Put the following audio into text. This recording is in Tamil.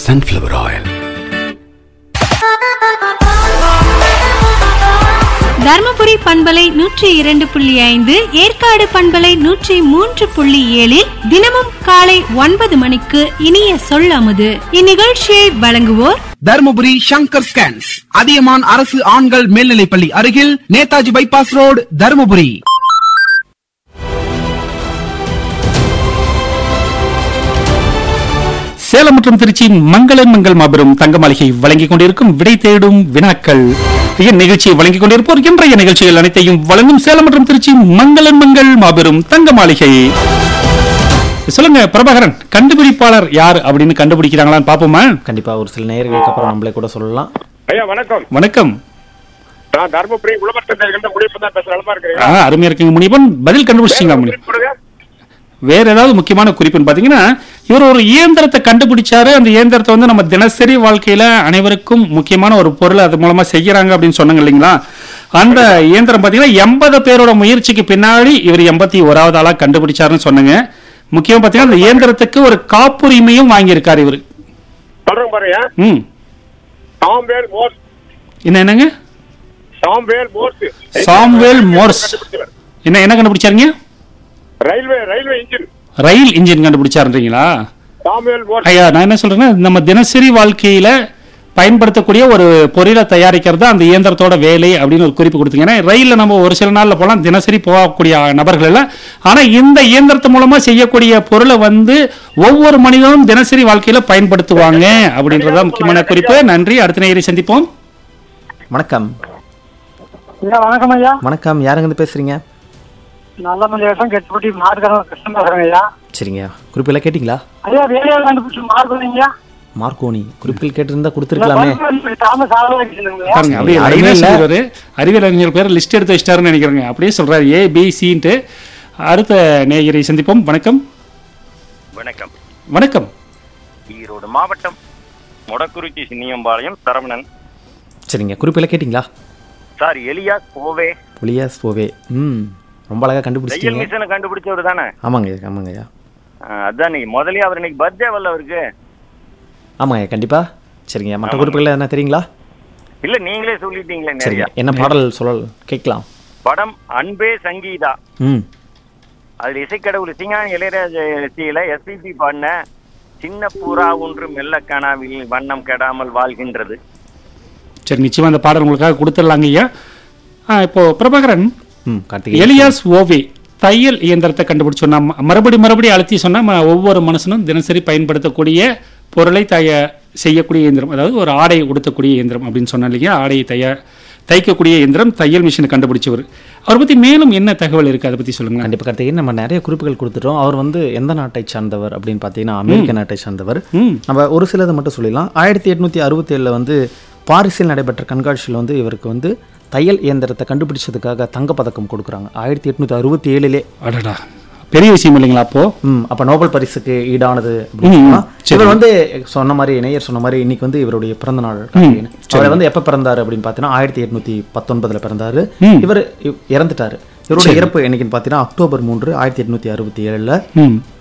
sunflower oil. தர்மபுரி பண்பலை நூற்றி இரண்டு புள்ளி ஐந்து ஏற்காடு பண்பலை நூற்றி மூன்று புள்ளி ஏழில் தினமும் காலை ஒன்பது மணிக்கு இனிய சொல்லமுது இந்நிகழ்ச்சியை வழங்குவோர் தருமபுரி சங்கர் ஸ்கேன்ஸ் அதியமான் அரசு ஆண்கள் மேல்நிலைப்பள்ளி அருகில் நேதாஜி பைபாஸ் ரோடு தருமபுரி சேலம் மற்றும் திருச்சி மங்களன் மங்கள் மாபெரும் தங்க மாளிகை வழங்கிக் கொண்டிருக்கும் விடை தேடும் வினாக்கள் நிகழ்ச்சியை வழங்கிக் கொண்டிருப்போர் இன்றைய நிகழ்ச்சிகள் அனைத்தையும் வழங்கும் சேலம் மற்றும் திருச்சி மங்களன் மங்கள் மாபெரும் தங்க மாளிகை சொல்லுங்க பிரபாகரன் கண்டுபிடிப்பாளர் யார் அப்படின்னு கண்டுபிடிக்கிறாங்களான்னு பாப்போமா கண்டிப்பா ஒரு சில நேயர்களுக்கு அப்புறம் நம்மளே கூட சொல்லலாம் ஐயா வணக்கம் வணக்கம் நான் தர்மபுரி உழவர்த்தந்தை இருக்கின்ற முடிப்பு தான் பேசுற அளமா ஆ, இருக்கிறேன் அருமையா இருக்கீங்க முனிவன் பதில் கண்டுபிடிச்சிங்களா முனி வேற ஏதாவது முக்கியமான குறிப்புன்னு பாத்தீங்கன்னா இவர் ஒரு இயந்திரத்தை கண்டுபிடிச்சாரு அந்த இயந்திரத்தை வந்து நம்ம தினசரி வாழ்க்கையில அனைவருக்கும் முக்கியமான ஒரு பொருள் அது மூலமா செய்யறாங்க அப்படின்னு சொன்னாங்க இல்லைங்களா அந்த இயந்திரம் பாத்தீங்கன்னா எண்பது பேரோட முயற்சிக்கு பின்னாடி இவர் எண்பத்தி ஓராவது ஆளா கண்டுபிடிச்சாருன்னு சொன்னாங்க முக்கியம் பாத்தீங்கன்னா அந்த இயந்திரத்துக்கு ஒரு காப்புரிமையும் வாங்கியிருக்காரு இவர் சொல்றேன் பாருங்க ம் சாம்வேல் மோர்ஸ் என்ன என்னங்க சாம்வேல் மோர்ஸ் சாம்வேல் மோர்ஸ். கண்டுபிடிச்சவர். என்ன என்ன கண்டுபிடிச்சாருங்க railway railway engine rail engine கண்டுபிடிச்சாருன்றீங்களா சாம்வேல் மோர்ஸ் ஐயா நான் என்ன சொல்றேன்னா நம்ம தினசரி வாழ்க்கையில பயன்படுத்தக்கூடிய ஒரு பொருளை தயாரிக்கிறது அந்த இயந்திரத்தோட வேலை அப்படின்னு ஒரு குறிப்பு கொடுத்தீங்க ஏன்னா ரயில்ல நம்ம ஒரு சில நாள்ல போலாம் தினசரி போகக்கூடிய நபர்கள் எல்லாம் ஆனா இந்த இயந்திரத்து மூலமா செய்யக்கூடிய பொருளை வந்து ஒவ்வொரு மனிதனும் தினசரி வாழ்க்கையில பயன்படுத்துவாங்க அப்படின்றத முக்கியமான குறிப்பு நன்றி அடுத்த நேயரை சந்திப்போம் வணக்கம் ஐயா வணக்கம் ஐயா வணக்கம் யாருங்க இருந்து பேசுறீங்க நல்ல மஞ்சள் கெட்டுப்பட்டி மார்க்கரம் கிருஷ்ணன் பேசுறேங்க ஐயா சரிங்க குறிப்பெல்லாம் கேட்டிங்களா ஐயா வேலையால் கண்டுபிடிச்சு மார்க் ஐயா மார்க்கோனி குறிப்பில் கேட்டிருந்தா கொடுத்துருக்கலாமே தாமஸ் ஆளவா இருக்குதுங்க பாருங்க அப்படியே அறிவே அறிவியல் இல்ல. சொல்றாரு அறிவியல் அறிஞர் பேர் லிஸ்ட் எடுத்து வச்சிட்டாருன்னு நினைக்கிறேங்க அப்படியே சொல்றாரு ஏ பி சின்ட்டு அடுத்த நேயரை சந்திப்போம் வணக்கம் வணக்கம் வணக்கம் ஈரோடு மாவட்டம் மொடக்குறிச்சி சின்னியம்பாளையம் சரவணன் சரிங்க குறிப்பெல்லாம் கேட்டிங்களா சார் எலியாஸ் போவே ஒளியாஸ் போவே ம் ரொம்ப அழகா தையல் கண்டுபிடிச்சிட்டீங்க மிஷினை கண்டுபிடிச்சவர் தானே ஆமாங்க ஆமாங்க ஐயா ஆ, அதான் நீ முதலே அவர் இன்னைக்கு பர்த்டே வரல அவருக்கு ஆமாங்க ஐயா, கண்டிப்பா சரிங்க மற்ற குறிப்புகள் என்ன தெரியுங்களா இல்ல நீங்களே சொல்லிட்டீங்களே சரிங்க நிறைய என்ன பாடல் சொல்லல் கேட்கலாம் படம் அன்பே சங்கீதா ம் அதுல இசைக்கடவுள் சிங்கான் இளையராஜா இசையில எஸ்பிபி பாடின சின்ன புறா ஒன்று மெல்ல கனாவில் வண்ணம் கெடாமல் வாழ்கின்றது சரி நிச்சயமா அந்த பாடல் உங்களுக்காக கொடுத்துடலாங்க ஐயா ஆ, இப்போ பிரபாகரன் ம் கார்த்திகை எலியாஸ் ஓவே தையல் இயந்திரத்தை கண்டுபிடிச்சோம் நம்ம மறுபடி மறுபடி அழுத்தி சொன்னா ம- ஒவ்வொரு மனுஷனும் தினசரி பயன்படுத்தக்கூடிய பொருளை தய செய்யக்கூடிய இயந்திரம் அதாவது ஒரு ஆடை உடுத்தக்கூடிய இயந்திரம் அப்படின்னு சொன்னா இல்லையா ஆடையை தய தைக்கக்கூடிய இயந்திரம் தையல் மிஷினை கண்டுபிடிச்சவர் அவரை பத்தி மேலும் என்ன தகவல் இருக்கு அதை பத்தி சொல்லுங்க கண்டிப்பா கார்த்திகை நம்ம நிறைய குறிப்புகள் கொடுத்துட்டோம் அவர் வந்து எந்த நாட்டை சார்ந்தவர் அப்படின்னு பார்த்தீங்கன்னா அமெரிக்க நாட்டை சார்ந்தவர் ம். நம்ம ஒரு சிலதை மட்டும் சொல்லிடலாம் ஆயிரத்தி எட்நூத்தி அறுபத்தி ஏழுல வந்து பாரிஸில் நடைபெற்ற கண்காட்சியில் வந்து இவருக்கு வந்து தையல் இயந்திரத்தை கண்டுபிடிச்சதுக்காக தங்கப்பதக்கம் கொடுக்குறாங்க ஆயிரத்தி எட்நூத்தி அறுபத்தி ஏழுலே அடடா பெரிய விஷயம் இல்லைங்களா அப்போ ம் அப்ப நோபல் பரிசுக்கு ஈடானது அப்படின்னு ம், சொல்லலாம். சரி. இவர் வந்து சொன்ன மாதிரி நேயர் சொன்ன மாதிரி இன்னைக்கு வந்து இவருடைய பிறந்த நாள் கார்த்திகேயன். அவர் வந்து எப்ப பிறந்தாரு அப்படின்னு பார்த்தீங்கன்னா ஆயிரத்தி எட்நூத்தி பத்தொன்பதுல பிறந்தாரு ம். இவர் இ- இறந்துட்டாரு இவருடைய இறப்பு என்னைக்குன்னு பார்த்தீங்கன்னா அக்டோபர் மூன்று ஆயிரத்தி எட்நூத்தி அறுபத்தி ஏழுல ம்